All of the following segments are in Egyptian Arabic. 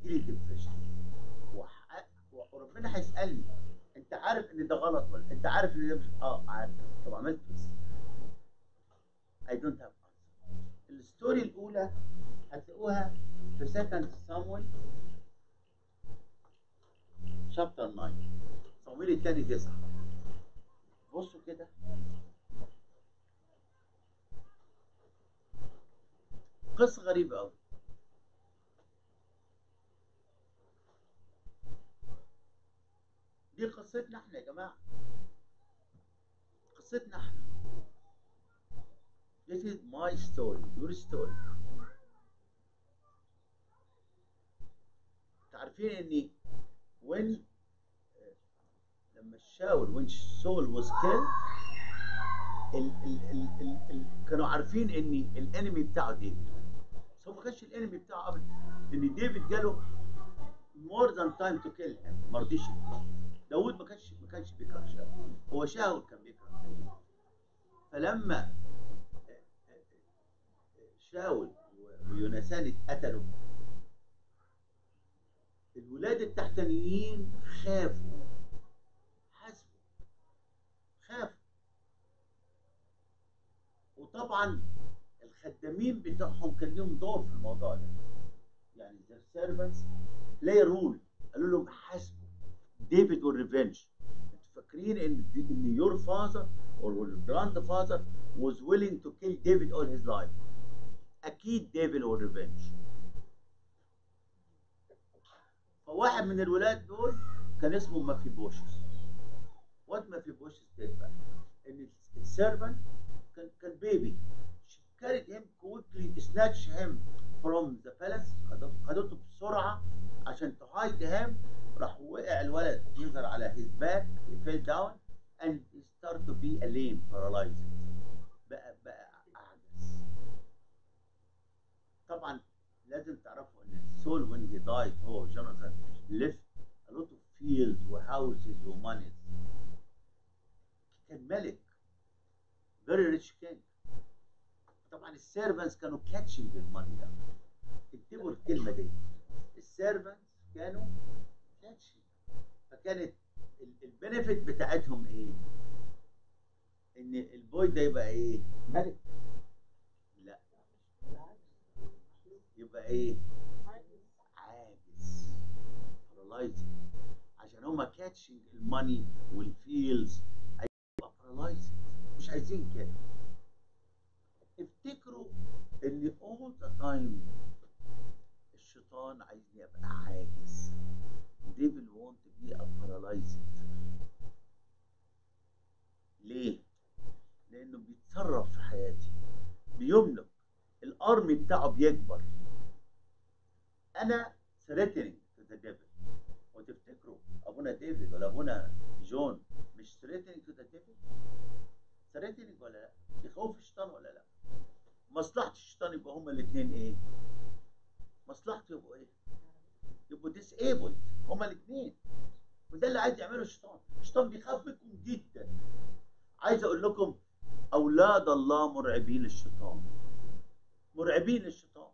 هيجيلي ديبريشن وربنا هيسالني انت عارف ان ده غلط ولا انت عارف ان ده مش اه عارف طب عملت بس I don't have answer الستوري الاولى هتلاقوها في سكند صامويل شابتر 9 صامويل الثاني 9 بصوا كده قصة غريبة أوي دي قصتنا احنا يا جماعة قصتنا احنا This is my story, your story. تعرفين اني when لما شاول when Saul was killed ال ال ال ال ال كانوا عارفين ان الانمي بتاعه ديفيد بس هو ما كانش الانمي بتاعه ابدا ان ديفيد جاله more than time to kill him ما رضيش يقتله. داوود ما كانش ما كانش بيكره شاول هو شاول كان بيكره داوود فلما شاول ويونسان اتقتلوا الولاد التحتانيين خافوا حسبوا خافوا وطبعا الخدامين بتاعهم كان لهم دور في الموضوع ده يعني their servants play rule قالوا لهم حاسبوا ديفيد والريفنج انتوا فاكرين ان ان يور فاذر or your grandfather was willing to kill David all his life اكيد ديفيد والريفنج فواحد من الولاد دول كان اسمه مافيبوشس وات مافيبوشس ديد بقى ان السيرفنت كان كان بيبي carried him quickly snatched him from the palace خدته خدته بسرعه عشان تهايد him راح وقع الولد يظهر على his back he fell down and he started to be a lame paralyzed بقى بقى اعجز طبعا لازم تعرفوا ان سول when he died هو جوناثان left a lot of fields وhouses ومونيز كان ملك very rich king طبعا السيرفنتس كانوا كاتشنج الماني ده اكتبوا الكلمه دي السيرفنتس كانوا كاتشنج فكانت البنفيت بتاعتهم ايه؟ ان البوي ده يبقى ايه؟ ملك لا يبقى ايه؟ عاجز paralyzing عشان هما كاتشنج الماني والفيلز هيبقى paralyzing مش عايزين كده افتكروا ان all the time الشيطان عايزني ابقى عاجز devil want to be a paralyzed ليه؟ لانه بيتصرف في حياتي بيملك الارمي بتاعه بيكبر انا threatening to the devil وتفتكروا ابونا ديفيد ولا ابونا جون مش threatening to the devil threatening ولا لا يخوف الشيطان ولا لا مصلحة الشيطان يبقى هما الاثنين ايه مصلحته يبقوا ايه يبقوا disabled هما الاثنين وده اللي عايز يعمله الشيطان الشيطان بيخاف منكم جدا عايز اقول لكم اولاد الله مرعبين للشيطان مرعبين للشيطان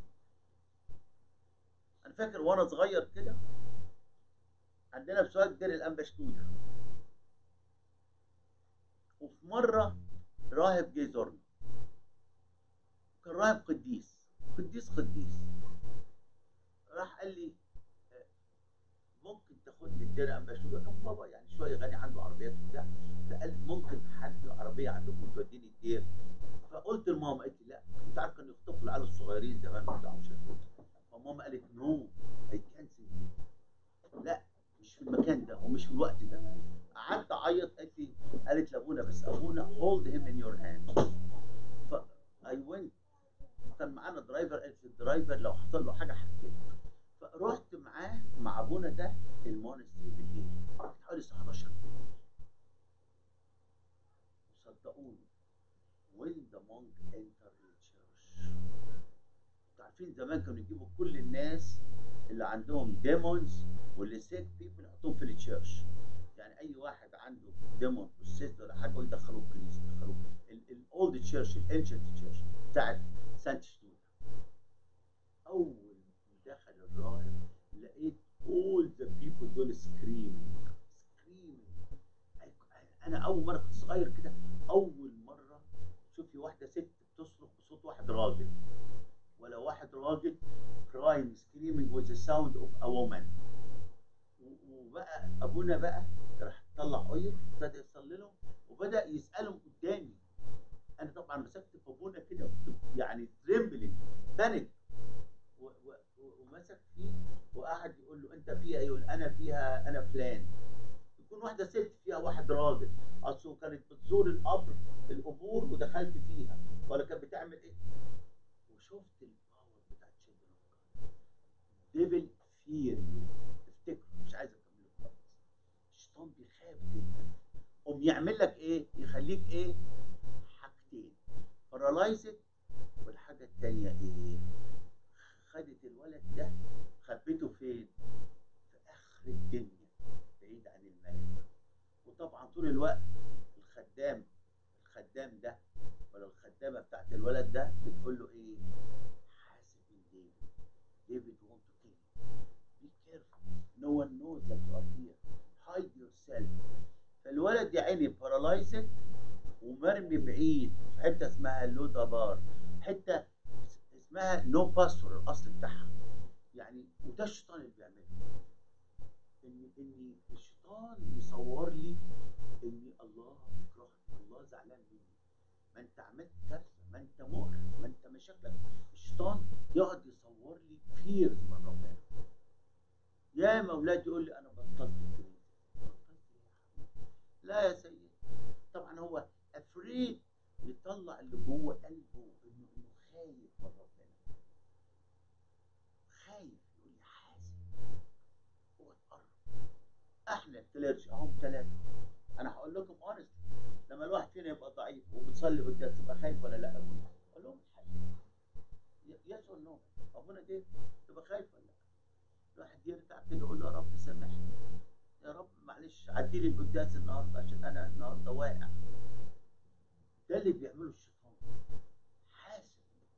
انا فاكر وانا صغير كده عندنا في سواد دير الانبا شنودة وفي مره راهب جه يزورنا كان راهب قديس قديس قديس راح قال لي آه، ممكن تاخدني الدير انبا شنودة كان بابا يعني شويه غني عنده عربيات وبتاع فقال ممكن حد عربيه عندكم توديني الدير فقلت لماما قالت لي لا انت عارف كانوا يخطفوا العيال الصغيرين زمان وبتاع مش عارف إيه. فماما قالت نو اي كانسل لا مش في المكان ده ومش في الوقت ده قعدت اعيط قالت لي قالت لابونا بس ابونا هولد هيم ان يور هاند ف اي ونت كان معانا درايفر قالت لي الدرايفر لو حصل له حاجه احكي لك فرحت معاه مع ابونا ده المونستري بالليل حوالي الساعه 11 بالليل وصدقوني when the monk entered the church انتوا عارفين زمان كانوا يجيبوا كل الناس اللي عندهم ديمونز واللي سيك بيبل يحطوهم في التشيرش يعني اي واحد عنده ديمون والسيست ولا حاجه يدخلوه الكنيسه يدخلوه الاولد تشيرش الانشنت تشيرش بتاعت سانت شنوده اول ما دخل الراهب راجل crying screaming with the sound of a woman و- وبقى ابونا بقى راح طلع اويل ابتدى يصلي لهم وبدا يسالهم قدامي انا طبعا مسكت في ابونا كده وكنت يعني تريمبلينج بانيك و- و- و- ومسك فيه وقعد يقول له انت فيها إيه؟ يقول انا فيها انا فلان يكون واحده ست فيها واحد راجل اصله كانت بتزور القبر القبور ودخلت فيها ولا كانت بتعمل ايه وشفت الباور بتاعت شيلدرن ديفل فير افتكر مش عايز اكمله خالص الشيطان بيخاف جدا قوم يعمل لك ايه يخليك ايه حاجتين بارالايزد والحاجه التانيه ايه خدت الولد ده خبيته فين في اخر الدنيا بعيد عن الملك وطبعا طول الوقت الخدام الخدام ده ولا الخدامه بتاعت الولد ده بتقول له ايه حاسب من ديفيد ديفيد want to kill you be careful no one knows that you are here hide yourself فالولد يا عيني بارالايزد ومرمي بعيد في حته اسمها لودا بار حته اسمها نو باستور الاصل بتاعها يعني وده الشيطان اللي بيعمله ان ان الشيطان يصور لي ان الله بيكرهني الله زعلان مني ما انت عملت كارثه ما انت مؤلم ما انت مشاكلك الشيطان يقعد يصور لي فيرز من ربنا يا اولاد يقول لي انا بطلت الكنيسه بطلت ليه يا حبيبي لا يا سيدي طبعا هو افريد يطلع اللي جوه قلبه انه انه خايف من ربنا خايف يقول لي حاسب هو اتقرب احنا الكليرجي اهم ثلاثه انا هقول لكم اونست لما الواحد فينا يبقى ضعيف وبيصلي قدام تبقى خايف ولا لا ابونا اقول لهم الحقيقه يس اور نو ابونا جه تبقى خايف ولا لا الواحد يرجع كده يقول له يا رب سامحني يا رب معلش عدي لي القداس النهارده عشان انا النهارده واقع ده اللي بيعمله الشيطان حاسب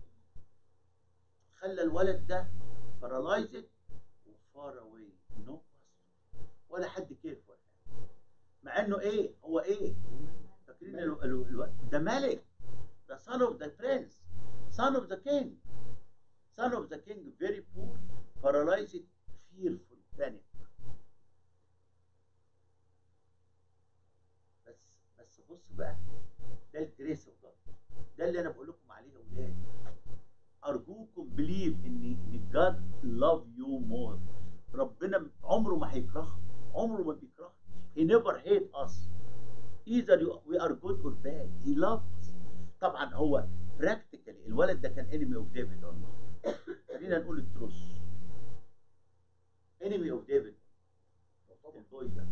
خلى الولد ده بارالايزد وفار اواي نو ولا حد كيف ولا حاجة. مع انه ايه هو ايه فاكرين ال- ال- الو- ده ملك ده son of the prince son of the king son of the king very poor paralyzed fearful panic بس بس بص بقى ده الجريس اوف جاد ده اللي انا بقول لكم عليه يا اولاد ارجوكم بليف ان ان جاد لاف يو مور ربنا عمره ما هيكرهك عمره ما بيكرهك he never hate us either you, we are good or bad he loves us طبعا هو practically الولد ده كان enemy of David or not خلينا نقول التروس enemy of David البوي ده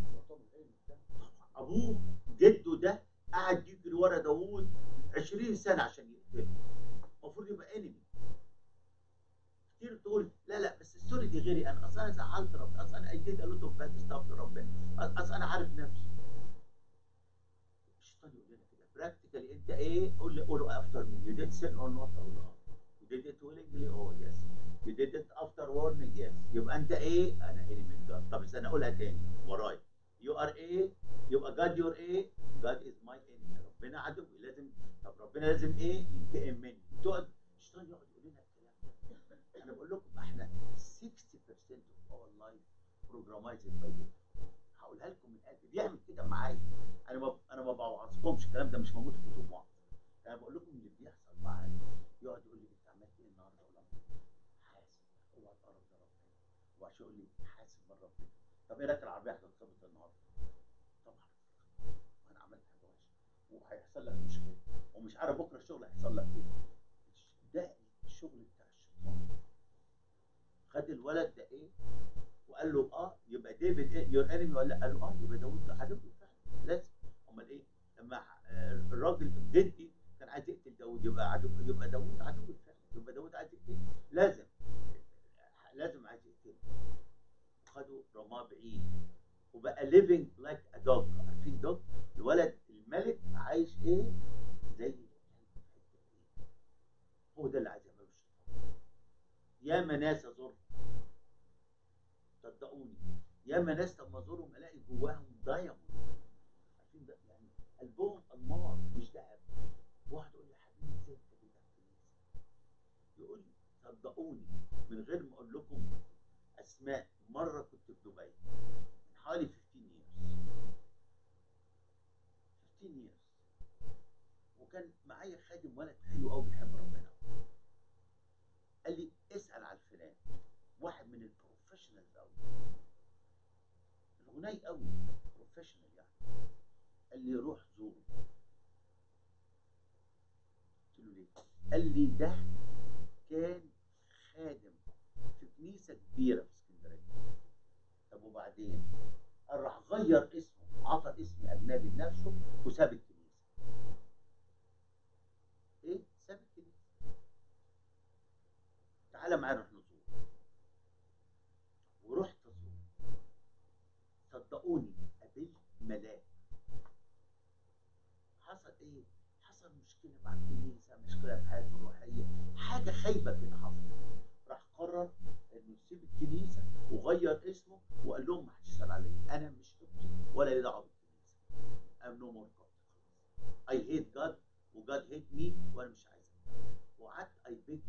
ابوه جده ده قعد يجري ورا داوود 20 سنه عشان يقتله المفروض يبقى انمي كتير تقول لا لا بس السوري دي غيري انا اصل انا زعلت ربنا اصل انا ايديت قالوا له باد ستاف لربنا اصل انا عارف نفسي الشيطان يقول لنا كده براكتيكالي انت ايه قول لي قول افتر مي يو ديد سين اور نوت اقول اه يو ديد ات ويلنجلي اه يس يو ديد ات افتر وارنينج يس يبقى انت ايه انا انمي من جاد طب استنى اقولها تاني ورايا يو ار ايه يبقى جاد يور ايه جاد از ماي انمي ربنا عدوي لازم طب ربنا لازم ايه ينتقم مني تقعد الشيطان يقعد يقول لنا الكلام ده انا بقول لكم احنا 60% of our life programmed by God هقولها لكم من قلبي بيعمل كده معايا انا ما انا ما بوعظكمش الكلام ده مش موجود في كتب وعظ انا بقول لكم اللي بيحصل معايا يقعد يقول لي انت عملت ايه النهارده ولا حاسب اوعى تقرب لربنا وعشان يقول لي حاسب من ربنا طب ايه رايك العربيه هتتخبط النهارده طبعا انا عملت حاجه وحشه وهيحصل لك مشكله ومش عارف بكره الشغل هيحصل لك ايه ده الشغل بتاع الشيطان خد الولد ده ايه وقال له اه يبقى ديفيد ايه يور انمي ولا لا؟ قال له اه يبقى داوود ده عدو فعلا لازم امال ايه لما آه، الراجل جدي كان عايز يقتل داوود يبقى عدو يبقى داوود عدو فعلا يبقى داوود عايز يقتل لازم لازم عايز يقتله خده رماه بعيد وبقى ليفنج لايك ا دوج عارفين دوج الولد الملك عايش ايه زي الكلب في حتة إيه؟ هو ده اللي عايز يعمله الشيطان ياما ناس ازورهم صدقوني ياما ناس لما ازورهم الاقي جواهم دايموند عارفين ده يعني قلبهم انمار مش ذهب واحد يقول لي يا حبيبي ازاي انت بتاع الكنيسه يقول لي طب صدقوني من غير ما اقول لكم اسماء مره كنت في دبي من حوالي 15 years 15 years وكان معايا خادم ولد حلو قوي بيحب ربنا قال لي اسال على الفلان واحد من البروفيشنالز قوي الغني قوي بروفيشنال يعني قال لي روح زوره قلت له ليه؟ قال لي ده كان خادم في كنيسه كبيره في اسكندريه طب وبعدين؟ قال راح غير اسمه عطى اسم اجنبي لنفسه وساب الكنيسه ايه؟ ساب الكنيسه تعالى معايا نروح نزور ورحت ازور صدقوني قابلت ملاك حصل ايه؟ حصل مشكله مع الكنيسه مشكله في حياته الروحيه حاجه خايبه كده حصلت راح قرر انه يسيب الكنيسه وغير اسمه وقال لهم ما حدش يسال عليا انا مش ابني ولا لي دعوه بالكنيسه I'm no more God I hate God وجاد hate me وانا مش عايز وقعدت I beg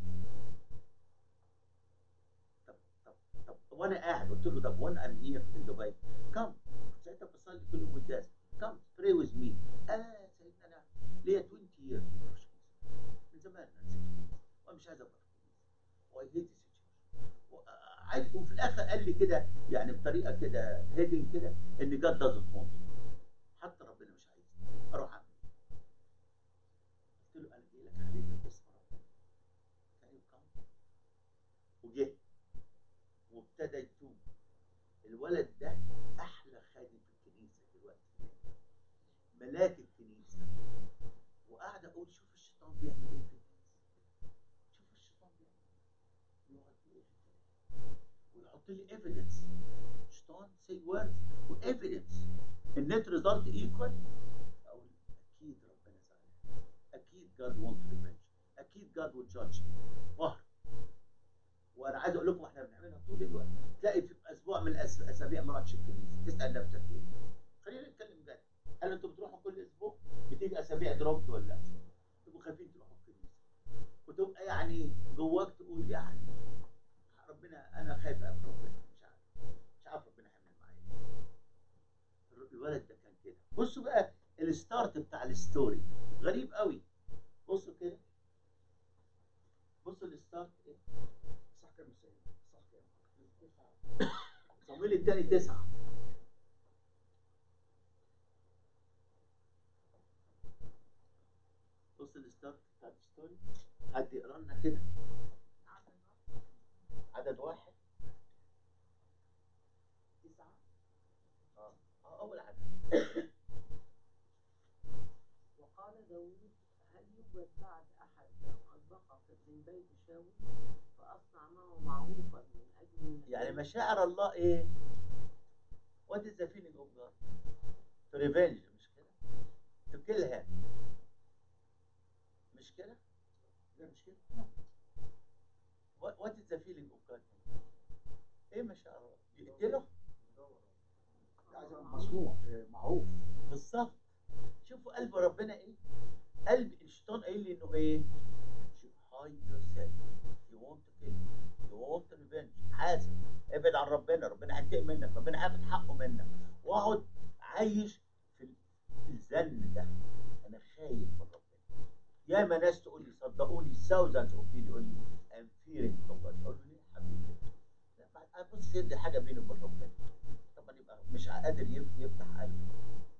طب طب طب وانا قاعد قلت له طب وانا ام هير في دبي كم ساعتها بصلي كل يوم قداس كم pray with me انا يا سيدنا انا ليا 20 years ما بروحش كنيسة. من زمان انا نسيت الكنيسة. وانا مش عايز ابقى في الكنيسه واي هيت عايز وفي الاخر قال لي كده يعني بطريقه كده هيدنج كده ان جاد دازنت وونت حتى ربنا مش عايزني اروح اعمل إيه؟ قلت له انا جاي لك حبيبي باسم ربنا كان يقام وجه وابتدى يتوب الولد ده احلى خادم في الكنيسه دلوقتي ملاك الكنيسه وقاعد اقول شوف الشيطان بيعمل ايه في الناس شوف الشيطان بيعمل ايه يقعد يقول ويحط لي ايفيدنس شيطان سي وورد وايفيدنس النت ريزلت ايكوال اقول اكيد ربنا زعلان اكيد جاد وونت ريفنج اكيد جاد ويل جادج وهر وانا عايز اقول لكم احنا بنعملها طول الوقت تلاقي في اسبوع من الأس- الاسابيع ما رحتش الكنيسه تسال نفسك ايه خلينا نتكلم جد هل انتوا بتروحوا كل اسبوع بتيجي اسابيع دروبت ولا لا تبقوا خايفين تروحوا الكنيسه وتبقى يعني جواك تقول يعني ربنا انا خايف اقابل ربنا مش عارف مش عارف ربنا هيعمل معايا إيه. الولد ده كان كده بصوا بقى الستارت بتاع الستوري غريب قوي بصوا كده بصوا الستارت ايه صح كام يا سيد صح كام صمويل الثاني تسعة بص الستارت بتاع الستوري حد يقرا لنا كده عدد واحد تسعة اه اه اول عدد وقال داود هل يوجد بعد أحد قد بقى من بيت شاول فأصنع معه معروفا من أجل النسل؟ يعني مشاعر الله ايه؟ What is the feeling of God? To revenge مش كده؟ To kill him مش كده؟ لا مش كده What, what is the feeling of God? ايه مشاعر الله؟ يقتله؟ عايز يبقى مصنوع آه، معروف بالظبط شوفوا قلب ربنا ايه؟ قلب الشيطان قايل لي انه ايه؟ hide yourself you want to kill you want revenge حاسب ابعد عن ربنا ربنا هينتقم منك ربنا هياخد حقه منك واقعد عايش في الزن ده انا خايف من ربنا ياما ناس تقول لي صدقوني thousands of people يقول لي I'm fearing from God اقول له ليه يا حبيبي؟ لا ما- بص دي حاجه بيني وبين ربنا طبعا يبقى مش قادر يف- يفتح قلبه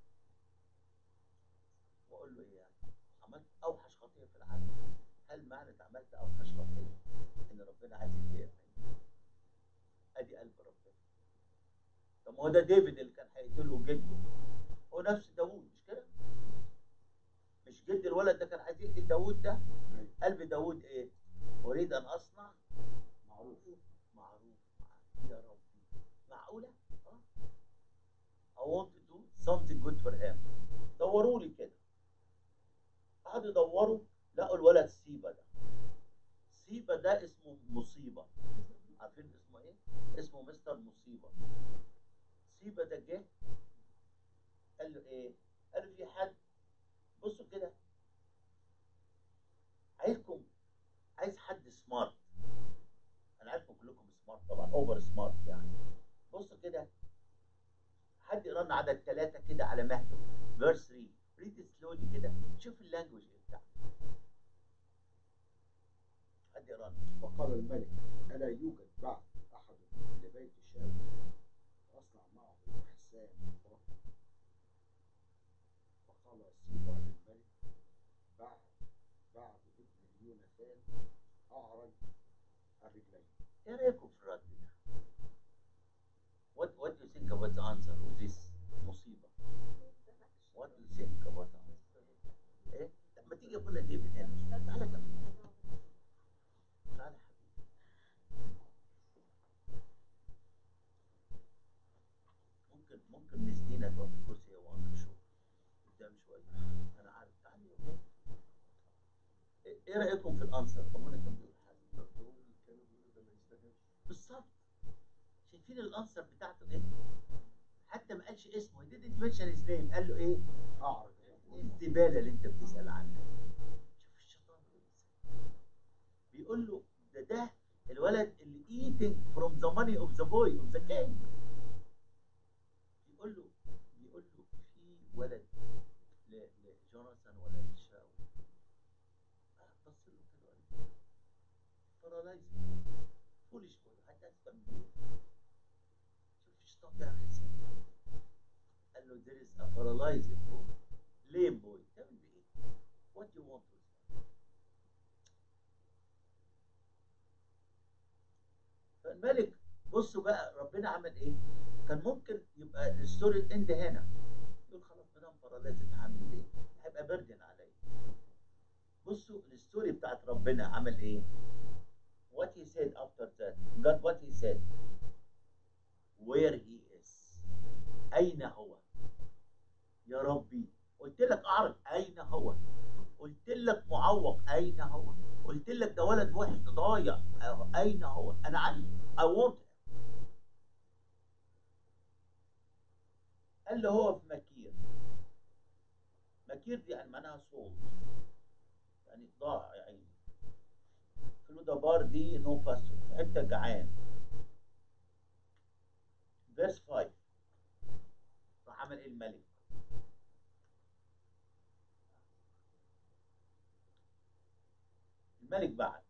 واقول له ايه يعني عملت اوحش خطيه في العالم هل معنى إنت عملت اوحش خطيه ان ربنا عايز ينتقم مني ادي قلب ربنا طب ما هو ده ديفيد اللي كان هيقتله جده هو نفس داوود مش كده مش جد الولد ده كان عايز يقتل داوود ده أيوة. قلب داوود ايه اريد ان اصنع معروف معروف معاك يا ربي معقولة؟ اه I want to do something good for him دوروا لي كده قعدوا يدوروا لقوا الولد سيبا ده سيبا ده اسمه مصيبة عارفين اسمه ايه؟ اسمه مستر مصيبة سيبا ده جه قال له ايه؟ قال له في حد بصوا كده عايزكم عايز حد سمارت كلكم سمارت طبعا اوفر سمارت يعني بصوا كده حد يقرا لنا عدد ثلاثه كده على مهله فيرس 3 ريد سلولي كده شوف اللانجوج بتاعه حد يقرا لنا وقال الملك ألا يوجد بعد أحد لبيت شاول فأصنع معه حسان وباطل فقال سيبا للملك بعد بعد ابن يوناثان أعرج الرجلين ايه رايكم في الرد ده؟ What what do you think about the answer of this مصيبه؟ What do you think about the answer؟ ايه؟ لما تيجي ابونا ديفيد هنا تعالى جنبي تعالى يا حبيبي ممكن ممكن مس دينا تقف في الكرسي هو وانت شو قدام شويه انا عارف تعالي يا ولاد. ايه إيه رايكم في الانسر؟ ابونا كان بيقول حاجه دول كانوا بيقولوا ده ما يستاهلش بالظبط شايفين الانسر بتاعته ايه؟ حتى ما قالش اسمه he didn't mention his name قال له ايه؟ أعرج ايه الزباله اللي انت بتسال عنها؟ شوف الشيطان بيقول إزاي. بيقول له ده ده الولد اللي eating from the money of the boy of the king بيقول له بيقول له في ولد ل- لجوناثان ولا لشاول آه، بص له كده وقال له paralyzed foolish boy حتى اسفل شوف الشيطان بيعمل ازاي قال له there is a paralyzed boy lame boy تعمل بايه؟ what do you want with that؟ فالملك بصوا بقى ربنا عمل ايه؟ كان ممكن يبقى الستوري اند هنا يقول خلاص ما دام paralyzed هعمل ايه؟ هيبقى بردن عليا بصوا الستوري بتاعت ربنا عمل ايه؟ what he said after that God what he said where he is أين هو يا ربي قلت لك أعرض أين هو قلت لك معوق أين هو قلت لك ده ولد وحش ده ضايع أهو، أين هو أنا عارف I want him قال له هو في مكير مكير دي يعني معناها صوت يعني ضاع يا عيني قلت له ده بار دي نو باستور في حته جعان فيرس 5 راح عمل ايه الملك الملك بعد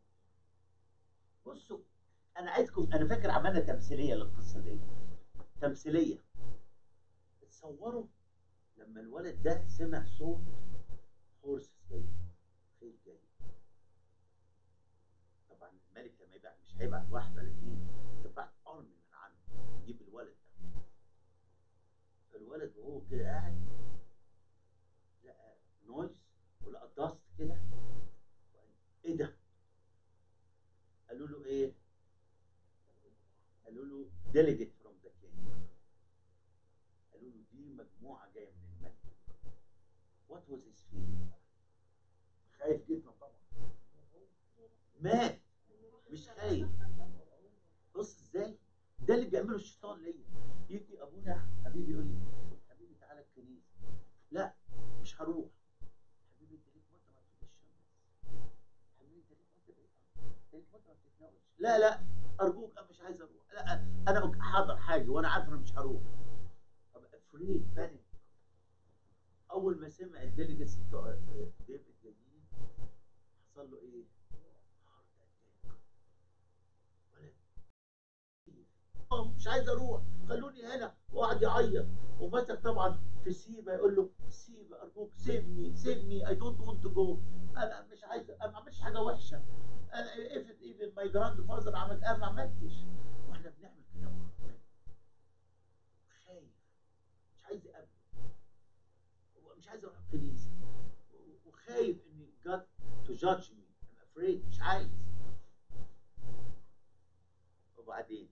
بصوا انا عايزكم انا فاكر عملنا تمثيليه للقصه دي تمثيليه تصوروا لما الولد ده سمع صوت هورس جاي خيل جاي طبعا الملك لما يبعت مش هيبعت واحد ولا اثنين يبعت ارمي من عنده يجيب الولد ده فالولد وهو كده قاعد لقى نويز ولقى داست كده وقال ايه ده؟ قالوا له ايه؟ قالوا له delegate from the king قالوا له دي مجموعه جايه من الملك what was his feeling؟ خايف جدا طبعا مات مش خايف بص ازاي ده اللي بيعمله الشيطان ليا يجي ابونا حبيبي يقول لي حبيبي تعالى الكنيسه لا مش هروح حبيبي انت ليك مده ما بتتناولش حبيبي انت ليك مده انت ليك مده ما بتتناولش لا لا ارجوك انا مش عايز اروح لا انا أك- حاضر حاجه وانا عارف انا مش هروح ابقى فري بانيك اول ما سمع الديليجيتس بتوع ديفيد جايين حصل له ايه؟ هارت اتاك ولد آه، مش عايز اروح خلوني هنا وقعد يعيط ومسك طبعا في سيبا يقول له سيبا ارجوك سيف مي سيف مي اي دونت ونت تو جو انا مش عايز انا ما عملتش حاجه وحشه انا ايفن ايفن ماي جراند فازر عمل انا ما عملتش واحنا بنعمل كده مع ربنا خايف مش عايز يقابله مش عايز اروح الكنيسه وخايف ان God to judge me I'm afraid مش عايز وبعدين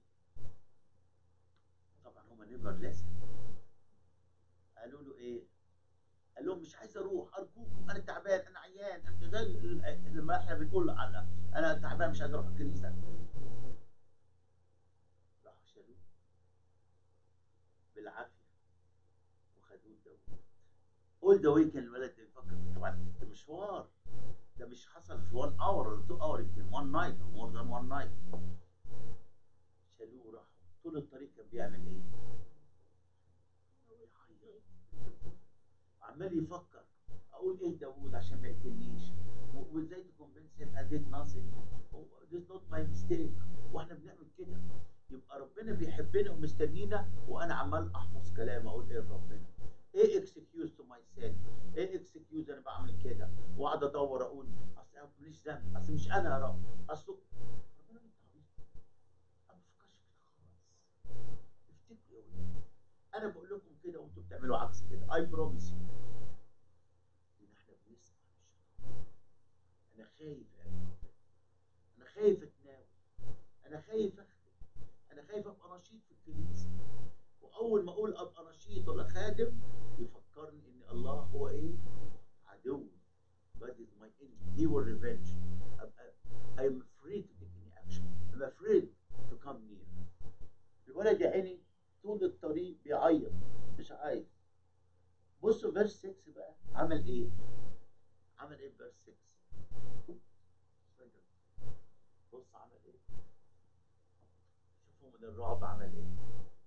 طبعا هما نيفر لسن قالوا له ايه قال لهم مش عايز اروح ارجوكم انا تعبان انا عيان انت زي ال- لما احنا بنقول على انا تعبان مش عايز اروح الكنيسه راحوا شالوه بالعافيه وخدوه داوود اول ذا ويك الولد ده بيفكر فيه. طبعا ده مشوار ده مش حصل في 1 اور ولا 2 اور يمكن 1 نايت او مور ذان 1 نايت طول الطريق كان بيعمل ايه؟ يعيط. عمال يفكر اقول ايه داوود عشان ما يقتلنيش و- وازاي تكونفنس him I did nothing this is not my mistake واحنا بنعمل كده يبقى ربنا بيحبنا ومستنينا وانا عمال احفظ كلام اقول ايه لربنا ايه اكسكيوز تو ماي سيلف ايه اكسكيوز انا بعمل كده واقعد ادور اقول اصل انا ماليش ذنب اصل مش انا يا رب اصل ربنا انت عبيط انا ما بفكرش في كده خالص افتكروا يا ولاد انا بقول لكم كده وانتوا بتعملوا عكس كده اي بروميس يو ان احنا بنسمع للشيطان انا خايف يا ربنا انا خايف اتناول انا خايف اخدم انا خايف ابقى نشيط في الكنيسه واول ما اقول ابقى نشيط ولا خادم يفكرني ان الله هو ايه عدو God is my enemy he will revenge أبقى I am afraid to take any action I'm afraid to come near الولد يا عيني طول الطريق بيعيط مش عايز بصوا فيرس 6 بقى عمل ايه عمل ايه في فيرس 6 بص عمل ايه شوفوا من الرعب عمل ايه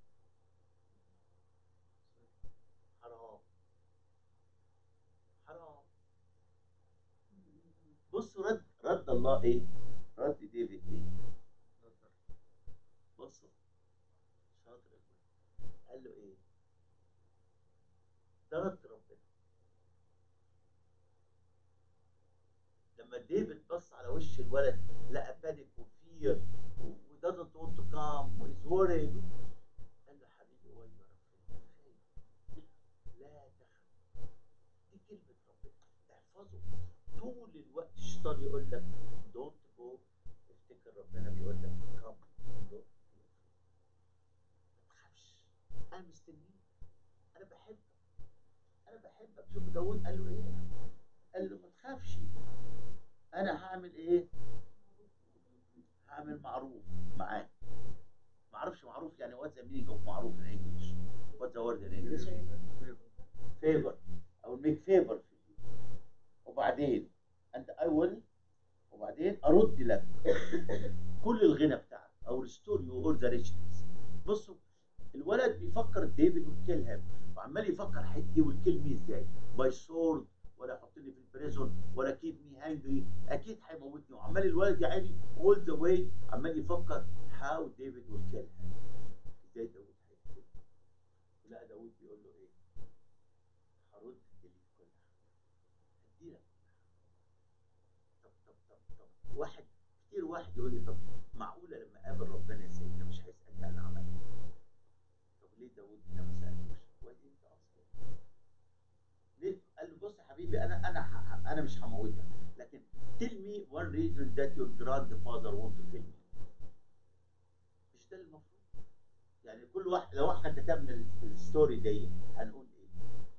حرام حرام بصوا رد رد الله ايه رد ديفيد ايه بصوا شاطر يا ابوي. قال له ايه ده رد ربنا لما ديفيد بص على وش الولد لقى بانيك وفير و doesn't want to come وإز worried قال له حبيبي ويا ربنا خايف لا تخف دي كلمة ربنا احفظه طول الوقت الشيطان يقول لك دونت جو افتكر ربنا بيقول لك كم ما تخافش انا مستنيك انا بحبك انا بحبك شوف داوود قال له ايه قال له ما تخافش انا هعمل ايه هعمل معروف معاك ما اعرفش معروف يعني وات ذا مينينج اوف معروف ان انجلش وات ذا وورد ان انجلش فيفر او ميك فيفر وبعدين انت اي ويل وبعدين ارد لك كل الغنى بتاعك او ريستور يو اور ذا ريشنز بصوا الولد بيفكر ديفيد والكيل وعمال يفكر هي والكيل مي ازاي باي سورد ولا يحطني في البريزون ولا كيب مي هانجري اكيد هيموتني وعمال الولد يا عيني اول ذا واي عمال يفكر هاو ديفيد والكيل ازاي داوود هيقتله لا داوود بيقول له ايه هرد ليك كلها هديلك طب طب طب طب واحد كتير واحد يقول لي طب معقوله لما قابل ربنا يا سيدنا مش هيسالني عن عملي طب ليه داوود هنا ما سالوش؟ ودي انت اصلا ليه؟ قال له بص يا حبيبي انا انا ح- انا مش هموتك لكن tell me one reason that your grandfather want to kill me مش ده المفروض يعني كل واحد لو احنا كتبنا ال- الستوري دي هنقول ايه؟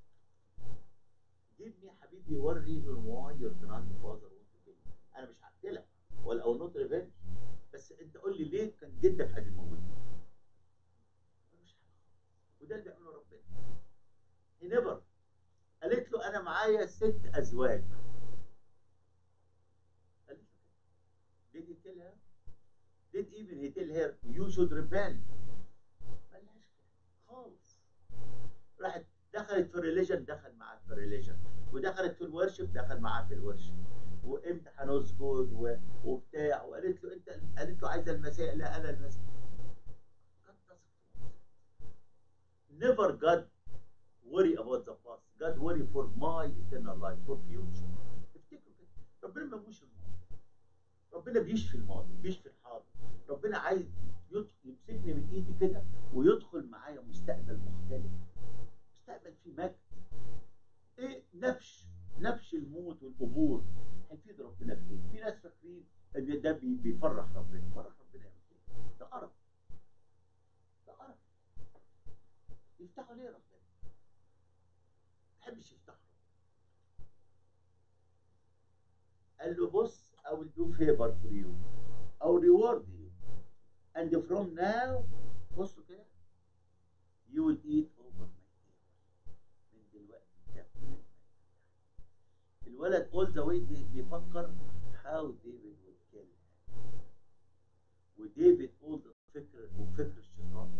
give me يا حبيبي one reason why your grandfather want to kill me انا مش هقتلك ولا او نوت ريفنج بس انت قول لي ليه كان جدك عايز يموتني أنا مش عارف. وده اللي بيعمله ربنا he never قالت له انا معايا ست ازواج قالت له كده. did he tell her did even he tell her you should repent ملهاش كده خالص راحت دخلت في الريليجن دخل معاها في الريليجن ودخلت في الورشب دخل معاها في الورشب وامتى هنسجد و- وبتاع وقالت له انت قالت له عايزه المسيح لا انا المسيح God doesn't never God worry about the past God worry for my eternal life for future افتكروا كده ربنا ما بيبوش الماضي ربنا بيشفي الماضي بيشفي الحاضر ربنا عايز يد- يمسكني من ايدي كده ويدخل معايا مستقبل مختلف مستقبل فيه مجد ايه نبش نبش الموت والقبور هيفيد ربنا في ايه؟ في ناس فاكرين ان ده بي- بيفرح ربنا يفرح ربنا يعمل ايه؟ ده قرف ده قرف يفتحوا ليه ربنا؟ ما يحبش يفتحوا قال له بص I will do favor for you I will reward you and from now بصوا كده you will eat over my table من دلوقتي تاكل من المائدة. الولد all the way بي- بيفكر how David would kill him وديفيد all the فكر وفكر الشيطان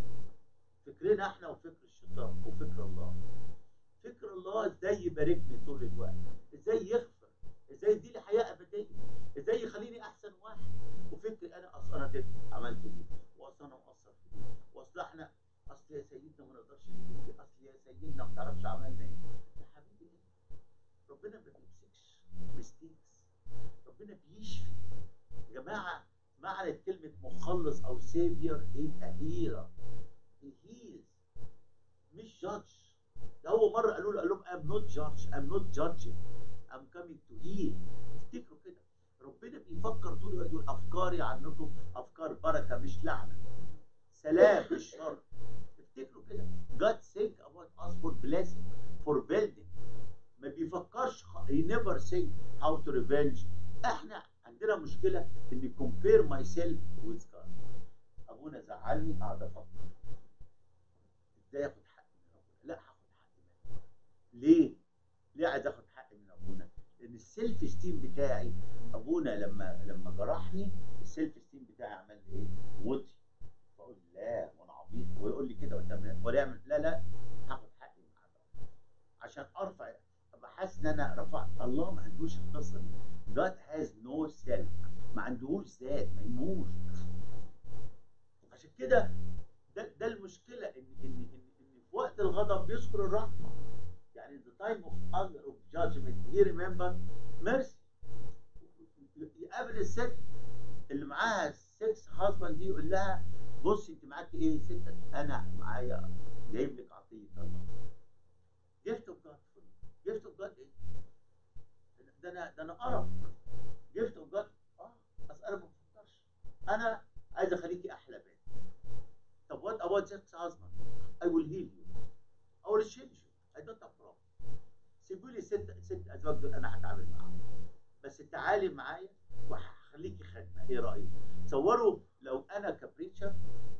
فكرنا احنا وفكر الشيطان وفكر الله فكر الله ازاي يباركني طول الوقت ازاي يغفر ازاي يديني حياه ابديه ازاي يخليني احسن واحد وفكري انا اصل انا ده عملت دي واصل انا مقصر في دي واصل احنا اصل يا سيدنا ما نقدرش نجيب دي اصل يا سيدنا ما تعرفش عملنا ايه يا حبيبي ايه ربنا ما بيمسكش ميستيكس ربنا بيشفي يا جماعه معنى كلمه مخلص او سيفير يبقى هيرا هيز مش جادج ده هو مره قالوا له قال لهم ام نوت جادج ام نوت جادجينج ام كامينج تو هيل افتكروا كده ربنا بيفكر طول الوقت يقول افكاري عنكم افكار بركه مش لعنه سلام مش شر افتكروا كده God think about us for blessing for building ما بيفكرش خ- he never think how to revenge احنا عندنا مشكله اني compare myself with God ابونا زعلني اقعد افكر ازاي اخد حقي من ابونا لا هاخد حقي منه ليه ليه عايز اخد حقي من ابونا لان السيلف ستيم بتاعي ابونا لما لما جرحني السيلف ستيم بتاعي عمل لي ايه وطي بقول لا وانا عبيط ويقول لي كده قدام الناس ولا يعمل لا لا هاخد حقي من عند عشان ارفع ابقى حاسس ان انا رفعت الله ما عندوش القصه دي God has no self ما عندهوش ذات ما يموش عشان كده ده ده المشكله ان ان ان, إن في وقت الغضب بيذكر الرحمه يعني in the time of anger of judgment he remember mercy يقابل الست اللي معاها سكس هازباند دي يقول لها بصي انت معاكي ايه ست انا معايا جايب لك عطيه الله جفت اوف جاد جفت اوف جاد ايه ده انا ده انا قرف جفت اوف جاد اه اصل انا ما بفكرش انا عايز اخليكي احلى بنت طب وات اباوت سكس هازباند I will heal you I will change you I don't have problem سيبوا لي ست ست ازواج دول انا هتعامل معاهم بس تعالي معايا وهخليكي خدمه ايه رايك؟ تصوروا لو انا كبريتشر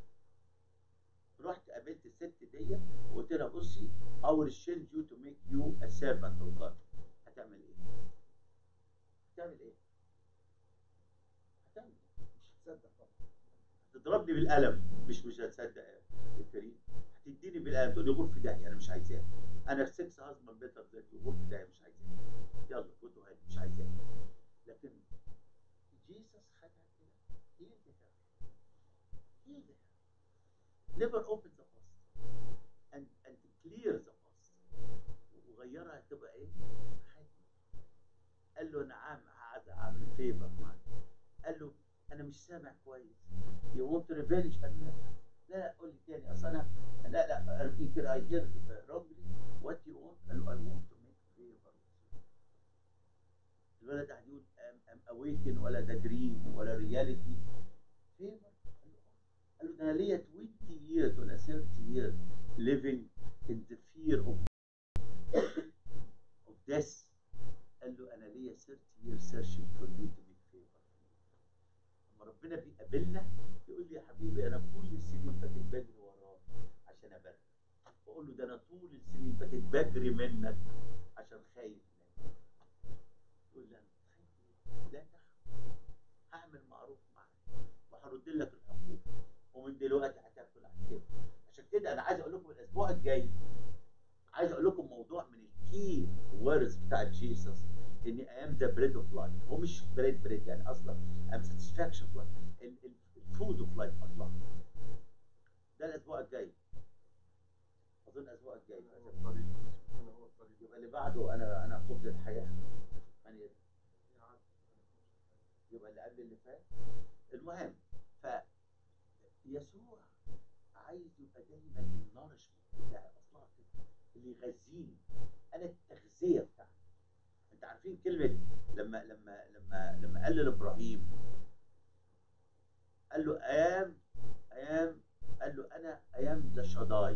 رحت قابلت الست دي وقلت لها بصي I will change you to make you a servant of God هتعمل ايه؟ هتعمل ايه؟ هتعمل ايه؟ مش هتصدق طبعا هتضربني بالقلم مش مش هتصدق يا كريم هتديني بالقلم تقول لي غور في داهيه انا مش عايزاها انا في سكس هازبند بيتر ذاتي غور في داهيه مش عايزاها يلا خدوا هاني مش عايزاها لكن جيسس خدها كده هيلد هيلد never open the past and and clear the past وغيرها تبقى ايه؟ حاجة قال له نعم عايز اعمل فيفر معاك قال له انا مش سامع كويس يو ونت ريفينج قال له لا لا قول لي تاني اصل انا لا لا يمكن اي هير رونجلي وات يو ونت قال له اي ونت تو ميك فيفر الولد قاعد يقول ام ام اويكن ولا ده دريم ولا رياليتي فيفر قال له ده انا ليا 20 years ولا 30 years living in the fear of of death قال له انا ليا 30 years searching for you to make favor لما ربنا بيقابلنا يقول لي يا حبيبي انا كل السنين فاتت بجري وراك عشان ابرك بقول له ده انا طول السنين فاتت بجري منك عشان خايف منك يقول لي انا خايف ليه؟ لا تخف هعمل معروف معاك وهرد لك الحقوق ومن دلوقتي هتاكل عن كده عشان كده انا عايز اقول لكم الاسبوع الجاي عايز اقول لكم موضوع من الكي وورز بتاع جيسس اني I am the bread of life هو مش بريد بريد يعني اصلا I'm satisfaction of life الفود اوف لايف اصلا ده الاسبوع الجاي اظن الاسبوع الجاي هو الطريق انا هو الطريق يبقى اللي بعده انا انا خبز الحياه من يدري يبقى اللي قبل اللي فات المهم ف يسوع عايز يبقى دايما النارشمنت بتاعي اصلا كده اللي يغذيني انا التغذيه بتاعتي انت عارفين كلمه لما لما لما لما قال لابراهيم قال له ايام ايام قال له انا ايام ذا شداي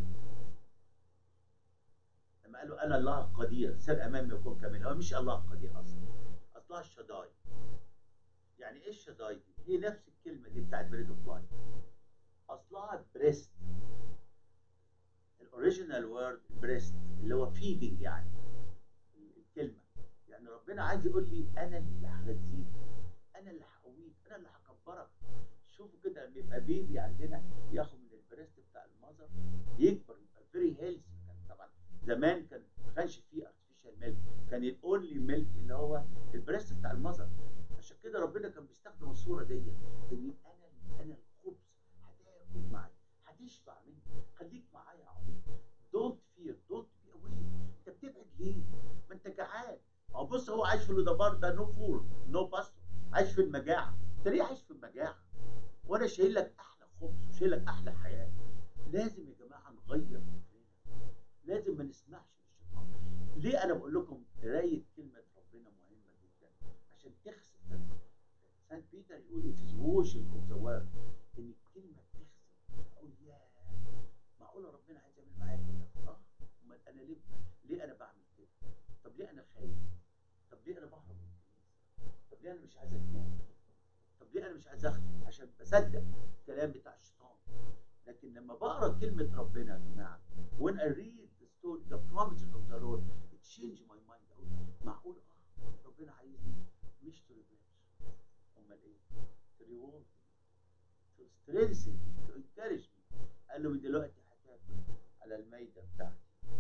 لما قال له انا الله قدير سر امامي يكون كامل هو مش الله قدير اصلا اصلها الشداي يعني ايه الشداي دي؟ هي نفس الكلمه دي بتاعت بريد اوف لايف اصلها بريست الاوريجينال وورد بريست اللي هو فيدنج يعني الكلمه يعني ربنا عايز يقول لي انا اللي هغذيك انا اللي هقويك انا اللي هكبرك شوفوا كده لما يبقى بيبي عندنا ياخد من البريست بتاع الام المذر يكبر يبقى فيري هيلثي كان طبعا زمان كان ما كانش فيه ارتفيشال ميلك كان الاونلي ميلك اللي هو البريست بتاع المذر عشان كده ربنا كان بيستخدم الصوره دي ان انا انا الخبز هتاكل معي هتشبع مني خليك معايا يا عمري دونت فير دونت بي اواي انت بتبعد ليه؟ ما انت جعان ما هو بص هو عايش في اللودبار ده نو فور نو باستو عايش في المجاعه انت ليه عايش في المجاعه؟ وانا شايل لك احلى خبز وشايل لك احلى حياه لازم يا جماعه نغير فكرنا لازم ما نسمعش للشيطان ليه انا بقول لكم قرايه كلمه ربنا مهمه جدا عشان تغسل قلبك سان بيتر يقول اتس ووشنج اوف ذا وورد ان الكلمه بتغسل اقول يا معقوله ربنا عايز يعمل معايا كده اه امال انا ليه ليه انا بعمل كده طب ليه انا خايف طب ليه انا بهرب من الكنيسه طب ليه انا مش عايز انام طب ليه انا مش عايز اخدم عشان بصدق الكلام بتاع الشيطان لكن لما بقرا كلمه ربنا يا جماعه when I read the story the promises of the Lord it changed my mind أقول معقول اه ربنا عايزني مش to revenge امال ايه to reward me to strengthen me to encourage me قال له من دلوقتي هتاكل على المايده بتاعتي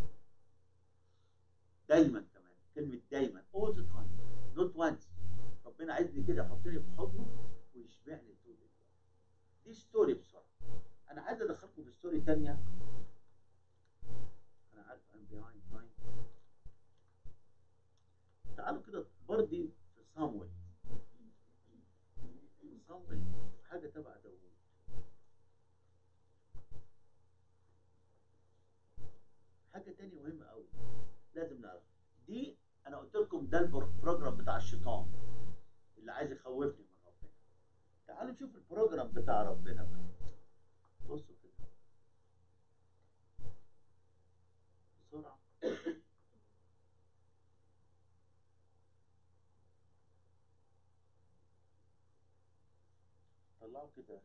دايما كمان كلمه دايما all the time not once ربنا عايزني كده يحطني في حضنه ويشبعني طول الوقت دي ستوري بسرعه انا عايز ادخلكم في ستوري تانية انا عارف I'm behind time تعالوا كده بردي في صامويل صامويل حاجه تبع داوود حاجه تانية مهمه قوي لازم نعرف دي انا قلت لكم ده البروجرام بتاع الشيطان اللي عايز يخوفني من ربنا تعالوا نشوف البروجرام بتاع ربنا بقى بصوا كده بسرعه طلعوا كده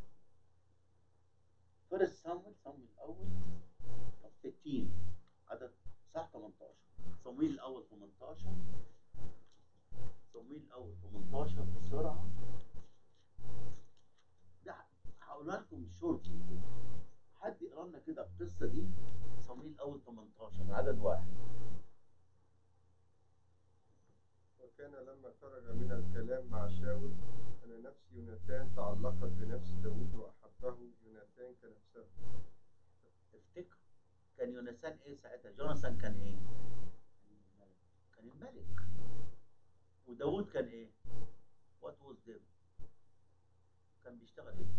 فارس صامويل صامويل الاول طب 60 عدد صح 18 صمويل الاول 18 صمويل الاول 18 بسرعه ده هقولها لكم شورت كده حد يقرا لنا كده القصه دي صمويل الاول 18 عدد واحد وكان لما خرج من الكلام مع شاول أن نفس يوناتان تعلقت بنفس داود وأحبه يوناتان كنفسه افتكر كان يونسان ايه ساعتها جوناثان كان ايه كان الملك وداود كان ايه وات واز ديم كان بيشتغل ايه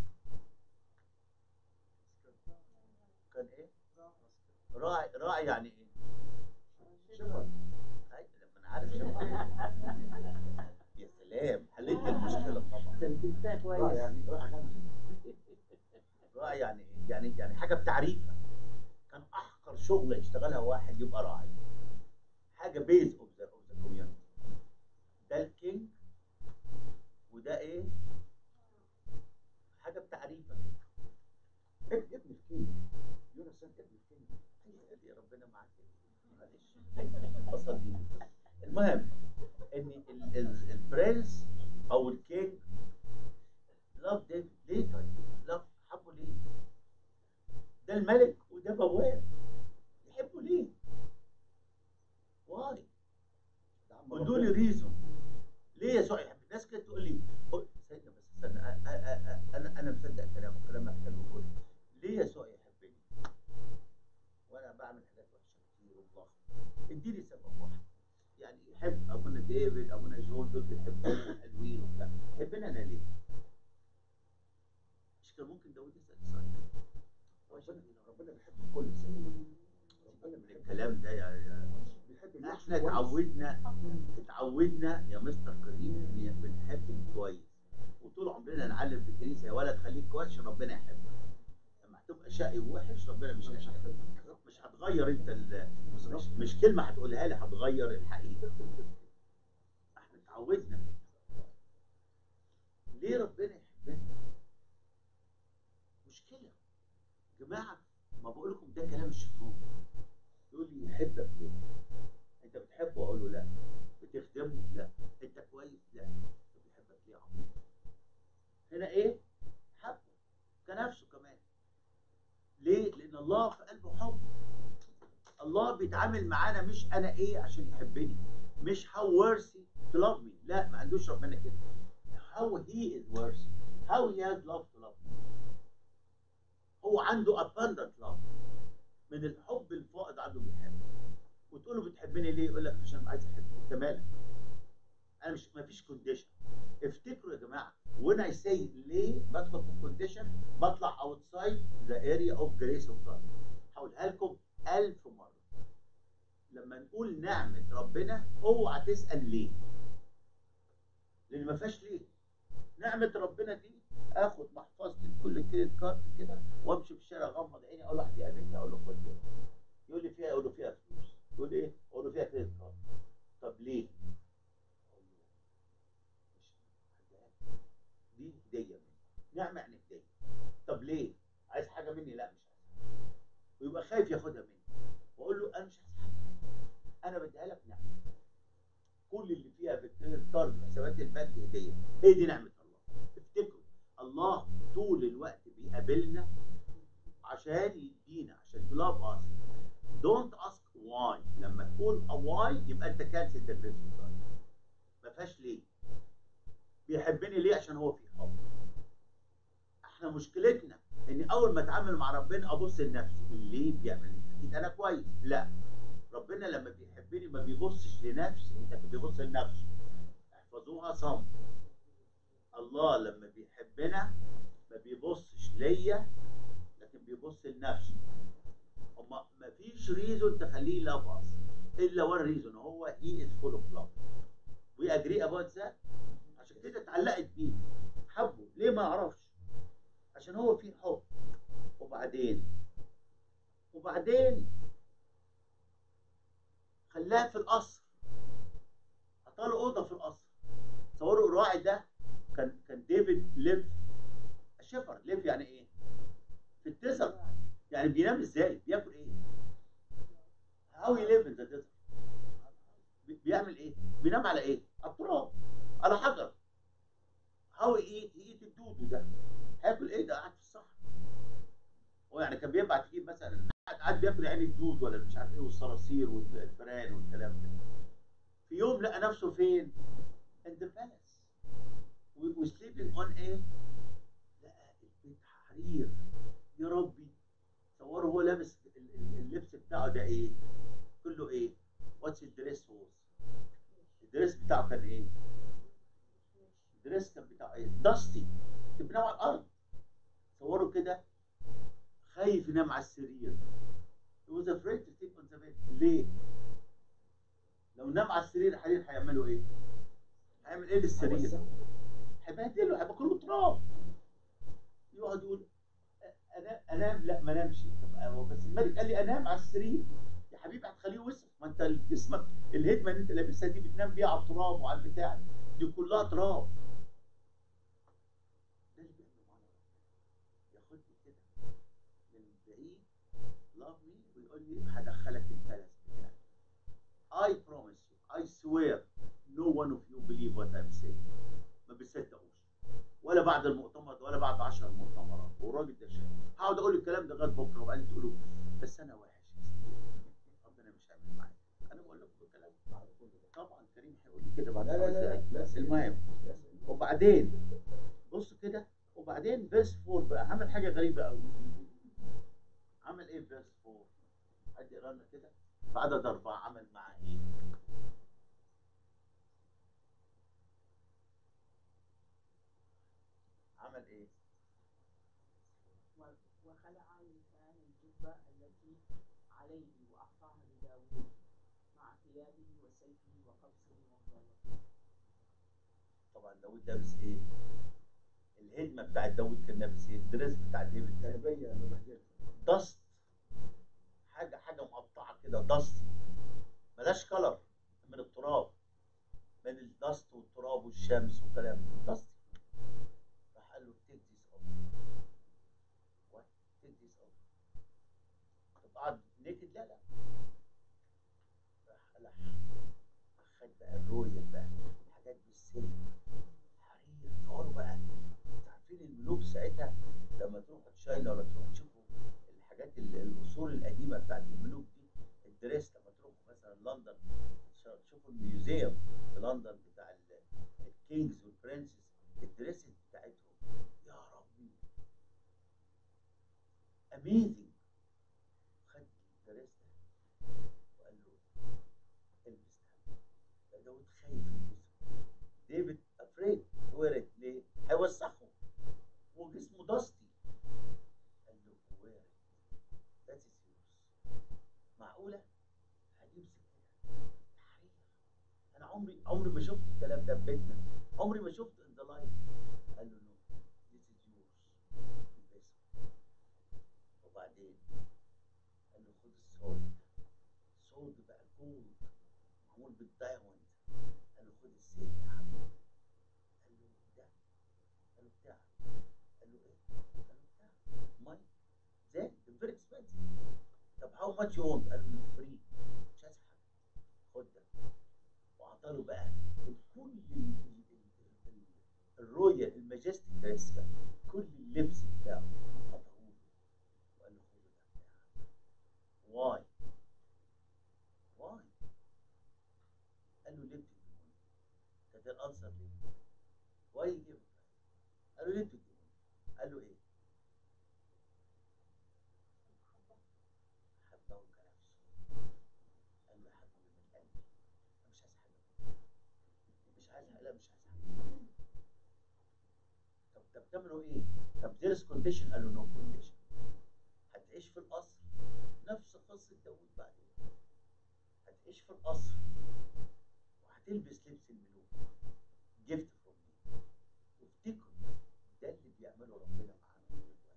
كان ايه راعي راعي يعني ايه شبه هاي لما انا عارف شبه يا سلام حليت المشكله طبعا تنتهي آه، كويس يعني راح جنبي. راعي يعني ايه يعني يعني حاجه بتعريفه كان احقر شغله يشتغلها واحد يبقى راعي حاجه بيز اوف ذا اوف ذا كوميونتي ده الكينج وده ايه حاجه بتعريفه كده ابن ابن الكينج يونسان ابن الكينج يا ربنا معاك معلش بصلي المهم ان ال- ال- البرنس او الكينج لاف ديفيد ليه طيب؟ لاف حبه ليه؟ ده الملك وده بواب يحبوا ليه؟ واي ده عم قولوا لي ربنا. ريزون ليه يسوع يحب الناس كده تقول لي قول- سيدنا بس استنى أ- أ- أ- انا انا مصدق كلامك كلامك حلو قول ليه يسوع يحبني وانا بعمل حاجات وحشه كتير والله اديني سبب واحد يعني يحب ابونا ديفيد ابونا جون دول بيحبوه حلوين وبتاع يحبنا انا ليه؟ مش كان ممكن داود يسال السؤال ده؟ ربنا ربنا بيحب الكل سيد ربنا من بيحب الكلام ده يا يا بيحب الناس احنا كويس. اتعودنا اتعودنا يا مستر كريم ان بنحب الكويس وطول عمرنا نعلم في الكنيسه يا ولد خليك كويس عشان ربنا يحبك لما هتبقى شقي ووحش ربنا مش مش هيحبك هيحبك. مش هتغير انت ال... مش, مش, مش كلمه هتقولها لي هتغير الحقيقه احنا اتعودنا ليه ربنا يحبنا مشكله يا جماعه ما بقول لكم ده كلام الشيطان يقول لي يحبك ليه انت بتحبه اقول له لا بتخدمه لا انت كويس لا طب بيحبك ليه يا عمرو هنا ايه حبه كنفسه كمان ليه الله في قلبه حب الله بيتعامل معانا مش انا ايه عشان يحبني مش how worthy to love me لا ما عندوش ربنا كده how he is worthy how he has love to love me هو عنده abundant love من الحب الفائض عنده بيحب وتقول له بتحبني ليه يقول لك عشان عايز احبك انت مالك انا مش ما فيش كونديشن افتكروا يا جماعه when I say ليه بدخل في الكونديشن بطلع outside the area of grace of God هقولها لكم ألف مرة لما نقول نعمة ربنا اوعى تسأل ليه لأن ما فيهاش ليه نعمة ربنا دي اخد محفظتي بكل كريدت كارد كده وامشي في الشارع اغمض عيني اقول واحد يقابلني اقول له خد دي يقول لي فيها اقول له فيها فلوس يقول لي ايه؟ اقول له فيها كريدت كارد طب ليه؟ أقول له مش هديها لك. دي هديه مني نعمه يعني هديه طب ليه؟ عايز حاجه مني؟ لا مش عايز ويبقى خايف ياخدها مني واقول له انا مش عايز حاجه انا بديها لك نعمه كل اللي فيها بالكريدت كارد وحسابات البنك هديه هي دي نعمه الله افتكروا الله طول الوقت بيقابلنا عشان يدينا عشان to love us don't ask why لما تقول a why يبقى انت كانسل the grace of God ما فيهاش ليه بيحبني ليه عشان هو في حب احنا مشكلتنا ان اول ما اتعامل مع ربنا ابص لنفسي ليه بيعمل اكيد انا كويس لا ربنا لما بيحبني ما بيبصش لنفسي لكن بيبص لنفسه احفظوها صم الله لما بيحبنا ما بيبصش ليا لكن بيبص لنفسه هما ما فيش ريزون تخليه لاف اس الا وان ريزون هو هي از فول اوف لاف وي اجري اباوت ذات عشان كده اتعلقت بيه حبه ليه ما اعرفش عشان هو فيه حب وبعدين وبعدين خلاها في القصر عطاله اوضه في القصر تصوروا الراعي ده كان كان ديفيد ليف شيفر ليف يعني ايه؟ في الديزرت يعني بينام ازاي؟ بياكل ايه؟ هاو يليف ان ذا ديزرت بيعمل ايه؟ بينام على ايه؟ على التراب على حجر هاو ايت ايت الدودو ده هياكل ايه ده قاعد في الصحراء هو يعني كان بيبعت يجيب مثلا قاعد قاعد بياكل يعني الدود ولا مش عارف ايه والصراصير والفئران والكلام ده في يوم لقى نفسه فين؟ in the palace و sleeping on ايه؟ لقى البيت حرير يا ربي تصوروا هو لابس ال- ال- اللبس بتاعه ده ايه؟ كله ايه؟ واتس الدريس ووز الدريس بتاعه كان ايه؟ الدريس كان بتاعه ايه؟ داستي كان بينام على الارض تصوروا كده خايف ينام على السرير he was afraid to sleep on the bed ليه؟ لو نام على السرير حرير هيعملوا ايه؟ هيعمل ايه للسرير؟ هيبهدله هيبقى كله تراب يقعد يقول انا انام لا ما انامش طب هو بس الملك قال لي انام على السرير يا حبيبي هتخليه وسخ ما انت جسمك الهدمه اللي انت لابسها دي بتنام بيها على التراب وعلى البتاع دي كلها تراب ده اللي بيعمله معانا ياخدني كده من بعيد لاف مي ويقول لي هدخلك البلس بتاعي I promise you I swear no one of you believe what I'm saying ما بيصدقوش ولا بعد المؤتمر ولا بعد 10 مؤتمرات والراجل ده شايف هقعد اقول الكلام ده لغايه بكره وبعدين تقولوا بس انا وحش يا سيدي ربنا مش هيعمل معايا انا بقول لكم الكلام بعد كل ده طبعا كريم هيقول لي كده بعد لا لا خمس لا دقايق لا بس المهم لا سيدي. وبعدين بص كده وبعدين فيرس 4 بقى عمل حاجه غريبه قوي عمل ايه فيرس 4 حد يقرا لنا كده في عدد اربعه عمل معاه ايه عمل ايه و- وخلع الإنسان الجبة التي عليه وأعطاها لداود مع ثيابه وسيفه وقوسه وظلته طبعا داود لابس ايه الهدمه بتاعت داود كان لابس ايه الدريس بتاع ديفيد كان جلابيه مبهدله دست حاجه حاجه مقطعه كده دست ملهاش كلر من التراب من الدست والتراب والشمس والكلام ده دست راح قال له تيك ذيس اوف وات تيك ذيس اوف طب قعد نيكد لا لا راح قلع خد بقى الرويال بقى الحاجات بالسلك حرير تصوروا بقى انتوا عارفين الملوك ساعتها لما تروحوا تشاينا ولا تروحوا تشوفوا الحاجات ال- الأصول القديمة بتاعت الملوك دي الدريس لما تروحوا مثلا لندن تش- تشوفوا الميوزيوم في لندن بتاع ال- الكينجز والبرنسز الدريسز بتاعتهم يا ربي اميزنج خد الدريس ده وقال له البس ده داود خايف يلبسه ديفيد افريد ورد ليه؟ هيوسخه وجسمه داستي قال له وارد ذات از يورز معقوله؟ هيمسك كده تحرير انا عمري عمري ما شفت الكلام ده في بيتنا عمري ما شفت ان ذا لايف قال له نو ذيس از يورز البسه وبعدين قال له خد السولد السولد بقى جولد معمول بالدايموند قال له خد السيف يا عم قال له ده قال له بتاع قال له ايه؟ قال له بتاع ماي زين فيري اكسبنسيف طب هاو ماتش يو وونت؟ قال له فري مش عايز حاجه خد ده وعطاله بقى كل ال- ال- ال- ال- الرويال الماجستيك دريس بقى كل اللبس بتاعه عطاه له وقال له خد ده بتاعك واي واي قال له ليه بتديهوني؟ كانت الانسر ليه؟ واي جيب قال له ليه بتديهوني؟ قال له ايه؟ حبه كنفسه قال له يا حبيبي من قلبي انا مش عايز حاجه مش عايز حاجه لا مش عايز حاجه طب طب تعملوا ايه؟ طب there's كونديشن قال له نو كونديشن هتعيش في القصر نفس قصه داوود بعدين هتعيش في القصر وهتلبس لبس الملوك جفت فروم مي وافتكروا ده اللي بيعمله ربنا معانا طول الوقت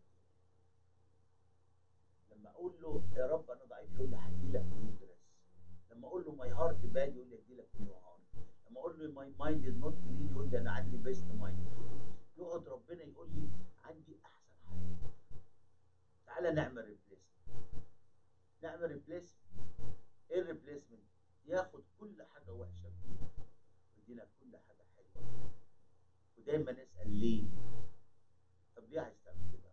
لما اقول له يا رب انا ضعيف يقول لي هدي لك نيو دريس لما اقول له ماي هارت باد يقول لي هدي لك نيو هارت لما اقول له ماي مايند از نوت كلين يقول لي انا عندي بيست مايند يقعد ربنا يقول لي عندي احسن حاجه تعالى نعمل ريبليسمنت نعمل ريبليسمنت ايه الريبليسمنت ياخد كل حاجه وحشه فينا ويدينا كل حاجه حلوه ودايما نسال ليه طب ليه عايز تعمل كده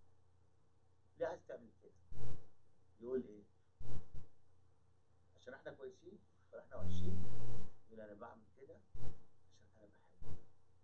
ليه عايز تعمل كده يقول ايه عشان احنا كويسين ولا احنا وحشين يقول انا بعمل كده عشان انا بحبك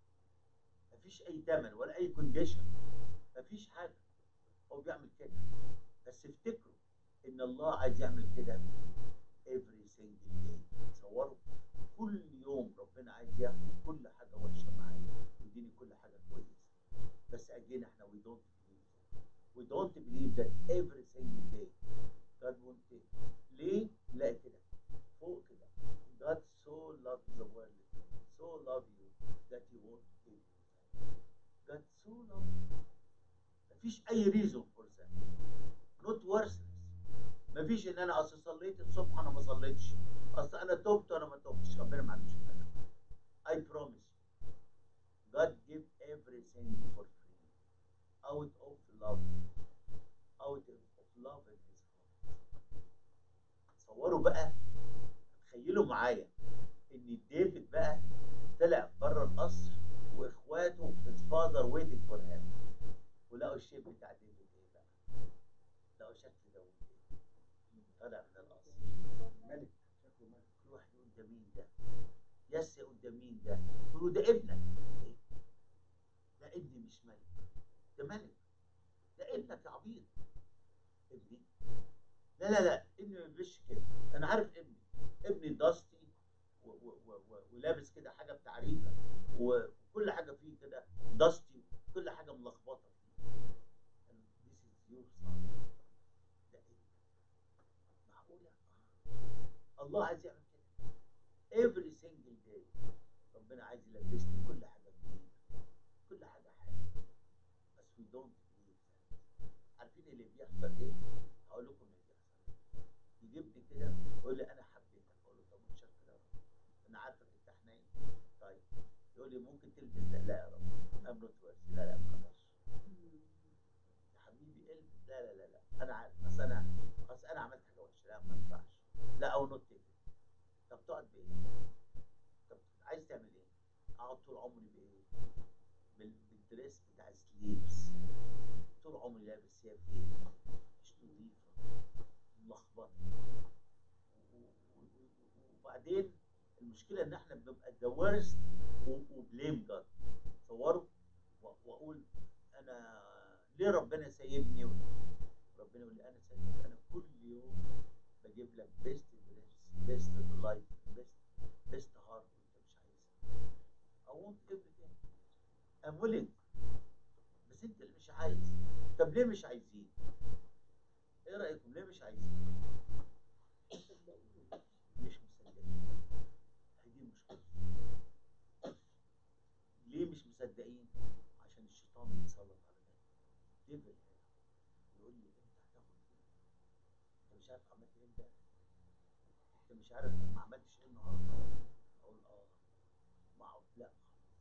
مفيش اي تمن ولا اي كونديشن مفيش حاجه هو بيعمل كده بس افتكروا ان الله عايز يعمل كده every single day تصوروا كل يوم ربنا عايز ياخد كل حاجه وحشه معايا ويديني كل حاجه كويسه بس اجين احنا we don't believe that. we don't believe that every single day God won't take ليه؟ لا كده فوق كده God so loved the world so loved you that he won't give you God so loved you مفيش اي reason for that not worthless مفيش ان انا اصل صليت الصبح انا ما صليتش اصل انا تبت وانا ما تبتش ربنا ما عندوش كده I promise you God give everything for free out of love out of love in his heart تصوروا بقى تخيلوا معايا ان ديفيد بقى طلع بره القصر واخواته his father waiting for him ولقوا الشيب بتاع ديفيد ايه بقى لقوا شكل داوود ايه طلع من القصر ملك شكله ملك كل واحد يقول ده مين ده يس يقول ده مين ده يقولوا ده ابنك ايه ده ابني مش ملك ده ملك ده ابنك يا عبيط ابني لا لا لا ابني ما بيلبسش كده انا عارف ابني ابني داستي و- و- و- و- ولابس كده حاجه بتعريفه وكل حاجه فيه كده داستي كل حاجه ملخبطه فيه قال له، This is your son. ده ابني معقوله آه. الله عايز يعمل كده every single day ربنا عايز يلبسني كل حاجه جديده كل حاجه حلوه بس we don't believe that عارفين اللي بيحصل ايه؟ هقول لكم اللي بيحصل يجيبني كده يقول لي انا حبيتك اقول له طب متشكر يا رب انا عارفك انت حنين طيب يقول لي ممكن تلبس ده لا يا رب I'm not worthy لا لا ما اقدرش يا حبيبي البس لا لا لا لا انا عارف بس انا بس انا عملت حاجه وحشه لا ما ينفعش لا او نوت طب تقعد بايه؟ طب عايز تعمل ايه؟ اقعد طول عمري بايه؟ بال- بالدريس بتاع سليبس طول عمري لابس ثياب ايه؟ مش نظيفه ملخبطه و- و- و- وبعدين المشكله ان احنا بنبقى ذا ورست وبليم جاد تصوروا و- واقول انا ليه ربنا سايبني ربنا يقول لي انا سايبك انا كل يوم بجيب لك بيست بيست لايف بيست بيست هارت انت مش عايزها I want everything I'm willing بس انت اللي مش عايز طب ليه مش عايزين؟ ايه رايكم ليه مش عايزين؟ مش مصدقين هي دي المشكله ليه مش مصدقين؟ عشان الشيطان بيتسلط على ده ديفل يقول لي انت هتاخد ايه؟ انت مش عارف عملت ايه امبارح؟ انت مش عارف ما عملتش ايه النهارده؟ اقول اه ما اقعد لا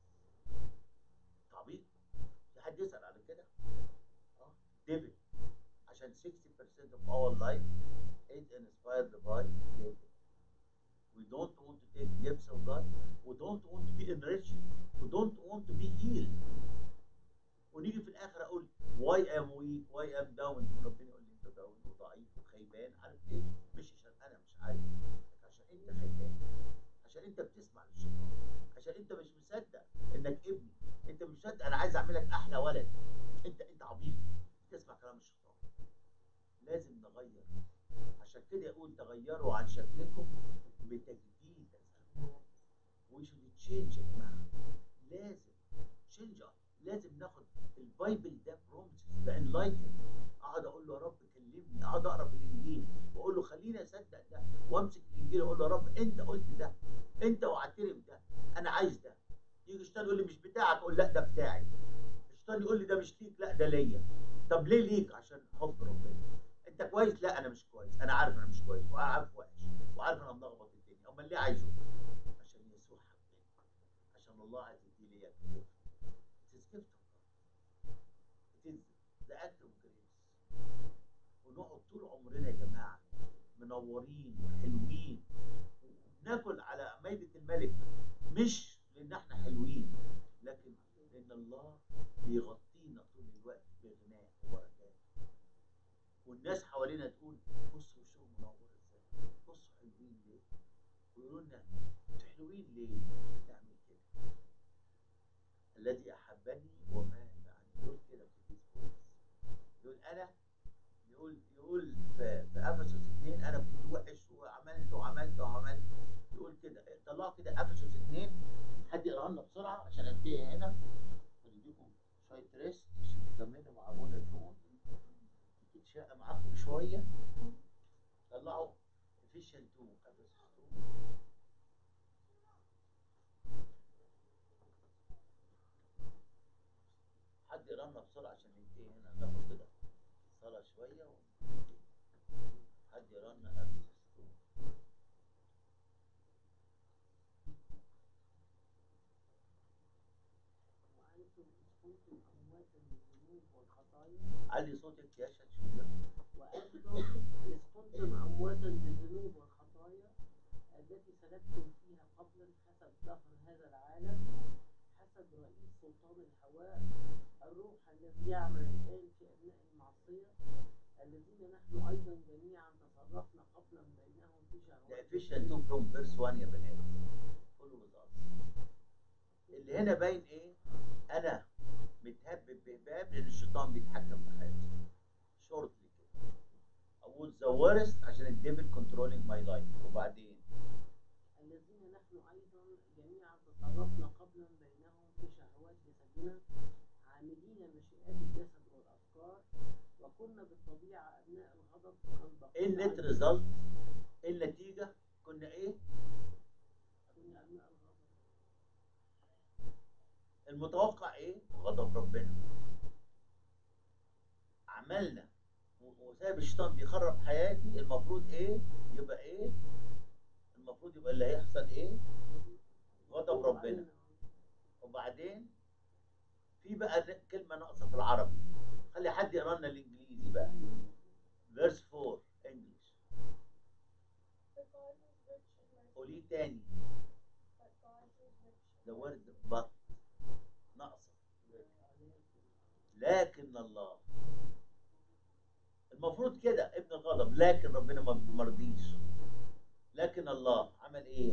تعبيط في حد يسال على كده؟ اه ديفل عشان 60% of our life is inspired by devil. We don't want to take gifts of God. We don't want to be enriched. We don't want to be healed. ونيجي في الاخر اقول why am weak why am down ربنا يقول لي انت داون وضعيف وخيبان عارف ايه مش عشان انا مش عايز عشان انت خيبان عشان انت بتسمع للشيطان عشان انت مش مصدق انك ابني انت مش مصدق انا عايز اعملك احلى ولد انت انت عبيط تسمع كلام الشيطان لازم نغير عشان كده يقول تغيروا عن شكلكم بتجديد أذهانكم. we should change يا جماعه لازم change لازم ناخد البايبل ده بروميسز ده انلايتن اقعد اقول له يا رب كلمني اقعد اقرا في الانجيل واقول له خليني اصدق ده وامسك الانجيل واقول له يا رب انت قلت ده انت وعدتني بده انا عايز ده يجي الشيطان يقول لي مش بتاعك اقول لا ده بتاعي الشيطان يقول لي ده مش ليك لا ده ليا طب ليه ليك عشان حب ربنا انت كويس لا انا مش كويس انا عارف انا مش كويس وعارف وحش وعارف انا ملخبط الدنيا امال ليه عايزه عشان يسوع حبني عشان الله عايز يدي لي gift It is gift of God. It is the act of grace. ونقعد طول عمرنا يا جماعه منورين وحلوين وبناكل على مائدة الملك مش لان احنا حلوين لكن لان الله بيغطينا طول الوقت بغناء وبركات والناس حوالينا تقول بصوا وشهم منور ازاي بصوا حلوين ليه ويقولوا لنا انتوا حلوين ليه نعمل كده الذي احبني ومات عني يقول كده في الديسكورس يقول انا يقول يقول في في افسس اثنين انا كنت وحش وعملت وعملت وعملت يقول كده طلعوا كده افسس اثنين حد يقرا لنا بسرعه عشان انتهي هنا ونديكم شويه ريست عشان تكملوا مع ابونا الفون يتشقى معاكم شويه طلعوا افيشال 2 افسس 2 حد يقرا لنا بسرعه عشان ننتهي هنا ناخد كده صلاه شويه وننتهي. حد يقرا لنا افسس 2 وأنتم إذ كنتم أمواتا بالذنوب والخطايا علي صوتك يا شات شويه وأنتم إذ كنتم أمواتا بالذنوب والخطايا التي سلكتم فيها قبلا حسب ظهر هذا العالم حسب رئيس سلطان الهواء الروح الذي يعمل الآن في أبناء المعصية الذين نحن أيضا جميعا تصرفنا قبلا بينهم في ده شهوات افيشال 2 فروم فيرس 1 يا بنات فولو وذ اللي هنا باين ايه انا متهبب بهباب لان الشيطان بيتحكم في حياتي شورتلي كده اقول ذا worst عشان الديفل كنترولينج ماي لايف وبعدين الذين نحن أيضا جميعا تصرفنا قبلا بينهم في شهوات جسدنا عاملين مشيئات الجسد والأفكار وكنا بالطبيعة أبناء الغضب كالبقية ايه النت أيضاً. ريزلت ايه النتيجه كنا ايه كنا أبناء الغضب المتوقع ايه غضب ربنا عملنا و- وسايب الشيطان بيخرب حياتي المفروض ايه يبقى ايه المفروض يبقى اللي هيحصل ايه غضب ربنا وبعدين في بقى ن- كلمه ناقصه في العربي خلي حد يقرا لنا الانجليزي بقى فيرس 4 انجلش But God was rich in mercy. قوليه تاني But God was rich ده in ورد بط ناقصه لكن الله المفروض كده ابن الغضب لكن ربنا ما مرضيش لكن الله عمل ايه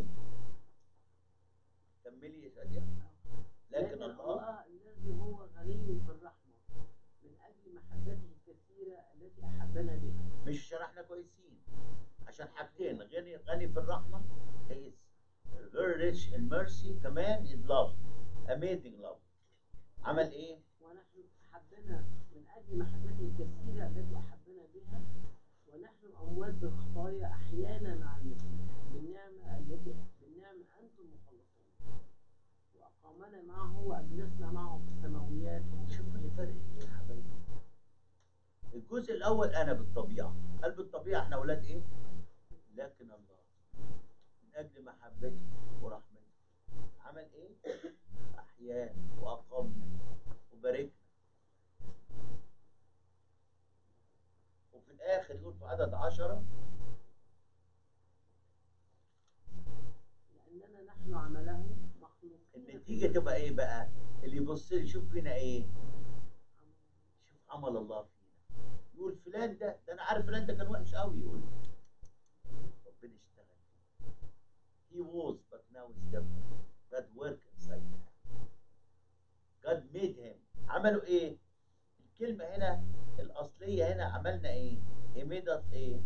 كملي يا شادية لكن الله الذي هو غني في الرحمة من أجل محبته الكثيرة التي أحبنا بها مش عشان احنا كويسين عشان حاجتين غني غني في الرحمة he is very rich in mercy كمان is love amazing love عمل ايه ونحن أحبنا من أجل محبته الكثيرة التي أحبنا بها ونحن أموات بالخطايا أحيانا مع المسيح بالنعمة التي بالنعمة أنتم مخلصون وأقامنا معه وأجلسنا معه في السماويات شوفوا الفرق ايه يا حبايبي الجزء الاول انا بالطبيعه قال بالطبيعه احنا اولاد ايه لكن الله من اجل محبته ورحمته عمل ايه احيانا واقامنا وباركنا وفي الاخر يقول في عدد عشرة لأننا نحن عمله مخلوقين النتيجه تبقى ايه بقى اللي يبص لي يشوف فينا ايه شوف عمل الله فينا يقول فلان ده ده انا عارف فلان ده كان وحش قوي يقول ربنا اشتغل he was but now is different God work inside him God made him عملوا ايه الكلمة هنا الأصلية هنا عملنا ايه he made us ايه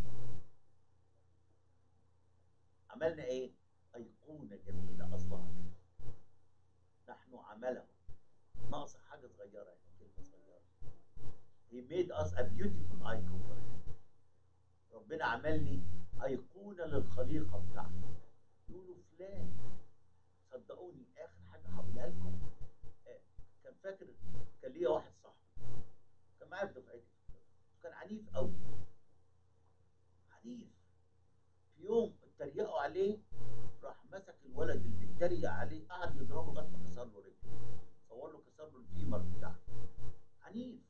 عملنا ايه أيقونة جميلة أصلها نحن عمله ناقص حاجة صغيرة هنا كلمة صغيرة He made us a beautiful icon for him. ربنا عملني أيقونة للخليقة بتاعته يقولوا فلان صدقوني آخر حاجة هقولها لكم آه، كان فاكر كان ليا واحد صاحبي كان معايا في دفعتي كان عنيف قوي عنيف في يوم اتريقوا عليه راح مسك الولد اللي اتريق عليه قعد يضربه لغايه ما كسر له رجله صور له كسر له الفيمر بتاعه عنيف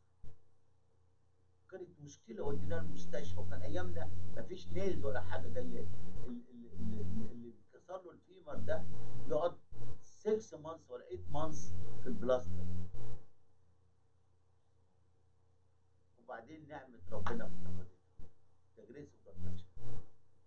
كانت مشكله وديناه المستشفى وكان ايامنا مفيش نيلز ولا حاجه ده اللي اللي, اللي, اللي كسر له الفيمر ده يقعد 6 مانثs ولا 8 مانثs في البلاستر وبعدين نعمه ربنا افتقدته The grace of God touched him.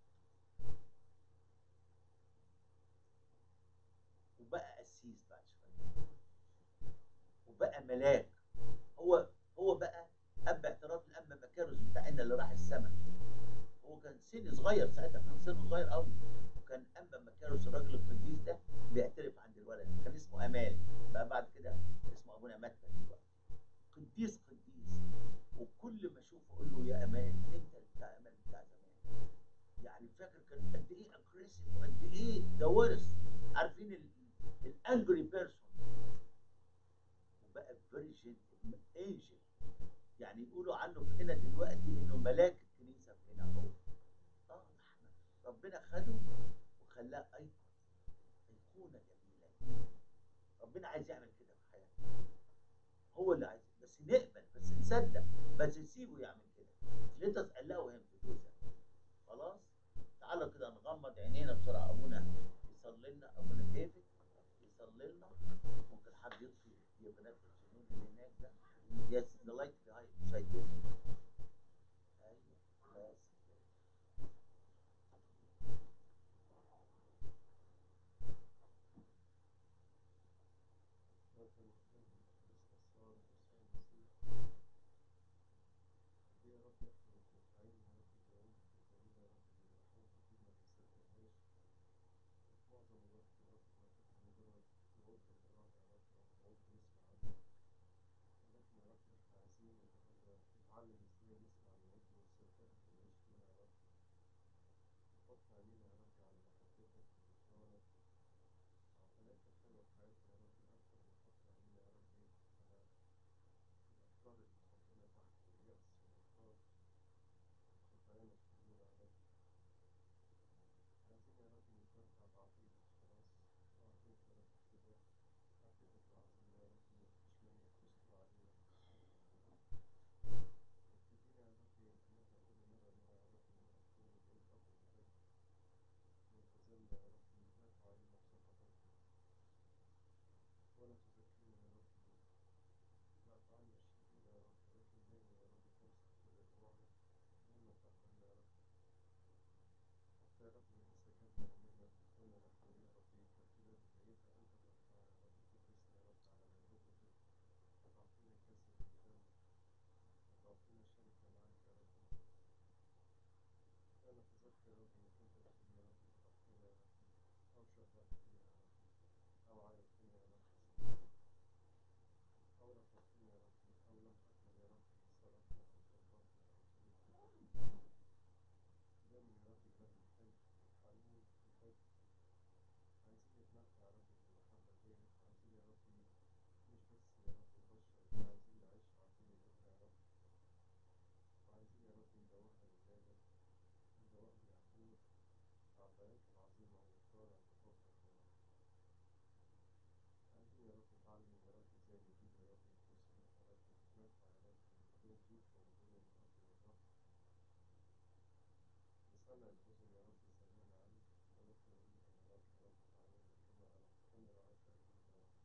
وبقى قسيس بعد شويه وبقى ملاك هو هو بقى اب اعتراف الاب مكارس بتاعنا اللي راح السماء هو كان سن صغير ساعتها كان سنه صغير قوي وكان اب مكارس الراجل القديس ده بيعترف عند الولد كان اسمه امال بقى بعد كده اسمه ابونا متى دلوقتي قديس قديس وكل ما اشوفه اقول له يا امان انت بتاع امال بتاع زمان يعني فاكر كان قد ايه اجريسيف وقد ايه ده ورث عارفين الانجري بيرسون وبقى فيري جنتل انجل يعني يقولوا عنه في هنا دلوقتي انه ملاك الكنيسه في هنا هو اه احنا ربنا خده وخلاه ايقون ايقونه جميله ربنا عايز يعمل كده في حياتنا هو اللي عايز بس نقبل بس نصدق بس نسيبه يعمل كده let us allow him to do that خلاص تعالوا كده نغمض عينينا بسرعه ابونا يصلي لنا ابونا ديفيد يصلي لنا ممكن حد يطفي يا بنات الجنود اللي هناك ده yes the light behind beside you ايوه بس نتعلم الوجود والوجود الأرض والرب لسمع الأذن يا رب سمعنا عنك ولكن أريد أن أراك يا رب تعالى كما أراكني رأيت أبيك يا رب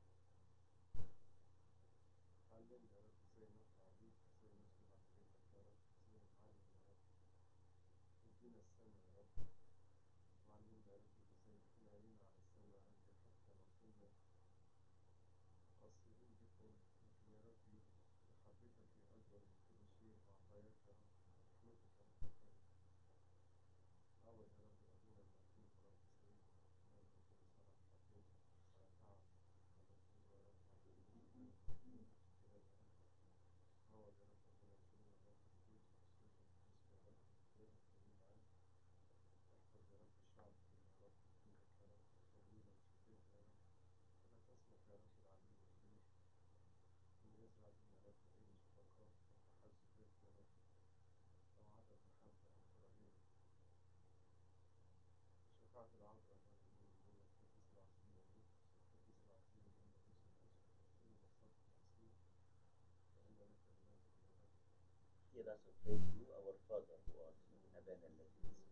علمني يا رب ازاي نطلع بيك ازاي نسمع عن بيتك يا رب ازاي نتعلم يا رب ادينا السمع يا رب وعلمنا يا رب ازاي تكون عينينا على السمع عنك حتى لو كنا قصيرين جدا لكن يا ربي محبتك هي أكبر من كل شيء وعطاياك يا رب رحمتك يا رب خير عوض يا رب أبونا المكتوب يا رب سيدنا يا رب كل سنة حبيت على تعب على مجهود يا رب على الجهود كده يا رب عوض يا رب أبونا الجنة يا رب في بيته وأسرته باسم يا رب ولادك كريم عنك احفظ يا رب الشعب كله يا رب بإيدك يا رب تدوينا وشفيته يا رب ولا تسمح يا رب العليم الكبير أن يزرع بنا يا رب أي شقاقات أو تحزبات يا رب أو عدم محبة أو كراهية شفاعة العذراء يا رب من دونك لا تزرع فينا النفس لا تزرع فينا إلا نفس الأسود وفينا الصبر الأصيل فإن لك المجد يا رب Hear us and pray to you, our Father who art in heaven, and let your